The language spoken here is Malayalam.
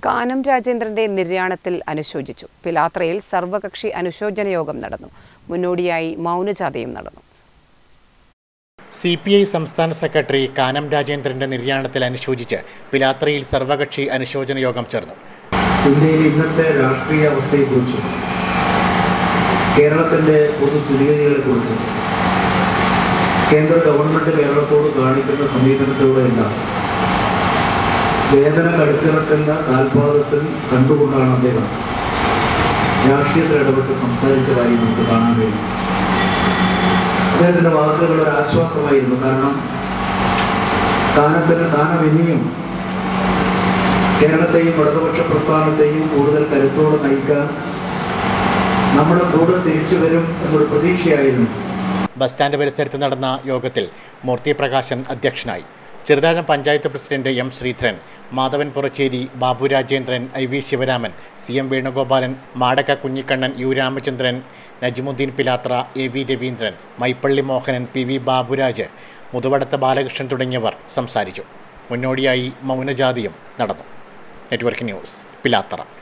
കാനം രാജേന്ദ്രന്റെ നിര്യാണത്തിൽ അനുശോചിച്ചു പിലാത്രയിൽ സർവകക്ഷി അനുശോചന യോഗം നടന്നു മുന്നോടിയായി മൗനജാഥയും നടന്നു സി പി ഐ സംസ്ഥാന സെക്രട്ടറി കാനം രാജേന്ദ്രന്റെ നിര്യാണത്തിൽ അനുശോചിച്ച് പിലാത്രയിൽ സർവകക്ഷി അനുശോചന യോഗം ചേർന്നു ഇന്ത്യയിലെ ഇന്നത്തെ രാഷ്ട്രീയ അവസ്ഥയെക്കുറിച്ചും കേരളത്തിൻ്റെ പൊതുസ്ഥിതിഗതികളെക്കുറിച്ചും കേന്ദ്ര ഗവൺമെൻറ് കേരളത്തോട് കാണിക്കുന്ന സമീപനത്തോടെല്ലാം വേദന കടിച്ചിറക്കുന്ന കാൽപാദത്തിൽ കണ്ടുകൊണ്ടാണ് അദ്ദേഹം രാഷ്ട്രീയത്തിൽ ഇടപെട്ട് സംസാരിച്ചതായി നമുക്ക് കാണാൻ കഴിയും അദ്ദേഹത്തിൻ്റെ വാക്കുകൾ ഒരു ആശ്വാസമായിരുന്നു കാരണം കാനത്തിന് കാനം ഇനിയും കേരളത്തെയും ഇടതുപക്ഷ പ്രസ്ഥാനത്തെയും കൂടുതൽ കരുത്തോടെ നയിക്കാൻ നമ്മുടെ കൂടെ തിരിച്ചു വരും എന്നൊരു പ്രതീക്ഷയായിരുന്നു ബസ് സ്റ്റാൻഡ് പരിസരത്ത് നടന്ന യോഗത്തിൽ മൂർത്തി പ്രകാശൻ അധ്യക്ഷനായി Cheruthazham panchayat president M Sreedharan Madhavan Puracheri Babu Rajendran I V Sivaraman C M Venugopalan Madaka Kunhikannan U Ramachandran Najimuddeen Pilathara A V Raveendran Maipally Mohanan P V Baburaj Muthuvadath Balakrishnan തുടങ്ങിയവർ സംസാരിച്ചു മുന്നോടിയായി മൗനജാതിയും നടന്നു നെറ്റ്വർക്ക് ന്യൂസ് പിലാത്തറ